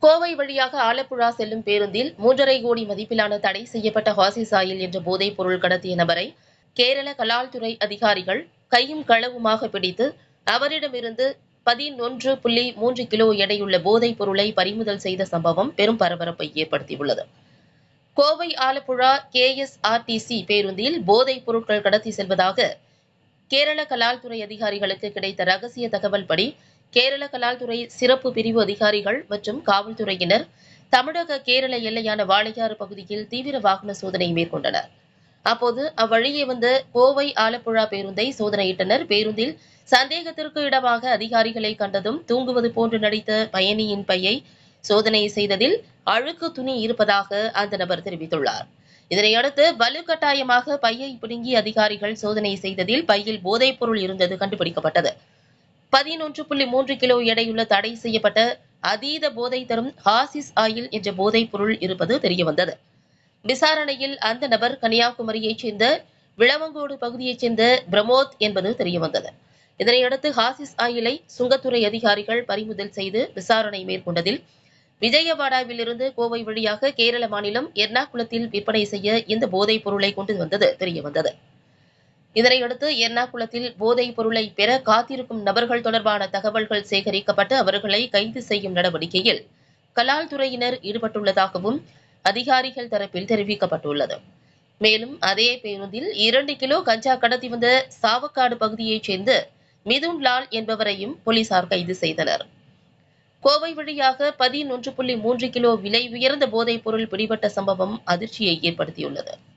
கோவை வழியாக ஆலப்புழா செல்லும் பேருந்தில் மூன்றரை கோடி மதிப்பிலான தடை செய்யப்பட்ட ஹாசிஸ் ஆயில் என்ற போதைப் பொருள் கடத்திய நபரை கேரள கலால்துறை அதிகாரிகள் கையும் களவுமாக பிடித்து அவரிடமிருந்து பதினொன்று புள்ளி மூன்று கிலோ எடையுள்ள போதைப் பொருளை பறிமுதல் செய்த சம்பவம் பெரும் பரபரப்பை ஏற்படுத்தியுள்ளது கோவை ஆலப்புழா கேஎஸ்ஆர்டிசி பேருந்தில் போதைப் பொருட்கள் கடத்தி செல்வதாக கேரள கலால்துறை அதிகாரிகளுக்கு கிடைத்த ரகசிய தகவல் படி கேரள கலால்துறை சிறப்பு பிரிவு அதிகாரிகள் மற்றும் காவல்துறையினர் தமிழக கேரள எல்லையான வாளையாறு பகுதியில் தீவிர வாகன சோதனை மேற்கொண்டனர் அப்போது அவ்வழியே வந்த கோவை ஆலப்புழா பேருந்தை சோதனையிட்டனர் பேருந்தில் சந்தேகத்திற்கு இடமாக அதிகாரிகளை கண்டதும் தூங்குவது போன்று நடித்த பயணியின் பையை சோதனை செய்ததில் அழுக்கு துணி இருப்பதாக அந்த நபர் தெரிவித்துள்ளார் இதனையடுத்து வலுக்கட்டாயமாக பையை பிடுங்கி அதிகாரிகள் சோதனை செய்ததில் பையில் போதைப் பொருள் இருந்தது கண்டுபிடிக்கப்பட்டது பதினொன்று புள்ளி மூன்று கிலோ எடையுள்ள தடை செய்யப்பட்ட அதீத போதை தரும் ஹாசிஸ் ஆயில் என்ற போதைப் பொருள் இருப்பது தெரியவந்தது விசாரணையில் அந்த நபர் கன்னியாகுமரியைச் சேர்ந்த விளவங்கோடு பகுதியைச் சேர்ந்த பிரமோத் என்பது தெரியவந்தது இதனையடுத்து ஹாசிஸ் ஆயிலை சுங்கத்துறை அதிகாரிகள் பறிமுதல் செய்து விசாரணை மேற்கொண்டதில் விஜயவாடாவிலிருந்து கோவை வழியாக கேரள மாநிலம் எர்ணாகுளத்தில் விற்பனை செய்ய இந்த போதைப் பொருளை கொண்டு வந்தது தெரியவந்தது இதனையடுத்து எர்ணாகுளத்தில் போதைப் பொருளை பெற காத்திருக்கும் நபர்கள் தொடர்பான தகவல்கள் சேகரிக்கப்பட்டு அவர்களை கைது செய்யும் நடவடிக்கையில் கலால் துறையினர் ஈடுபட்டுள்ளதாகவும் அதிகாரிகள் தரப்பில் தெரிவிக்கப்பட்டுள்ளது மேலும் அதே பேருந்தில் இரண்டு கிலோ கஞ்சா கடத்தி வந்த சாவக்காடு பகுதியைச் சேர்ந்த மிதுன் லால் என்பவரையும் போலீசார் கைது செய்தனர் கோவை வழியாக பதினொன்று புள்ளி மூன்று கிலோ விலை உயர்ந்த போதைப் பொருள் பிடிபட்ட சம்பவம் அதிர்ச்சியை ஏற்படுத்தியுள்ளது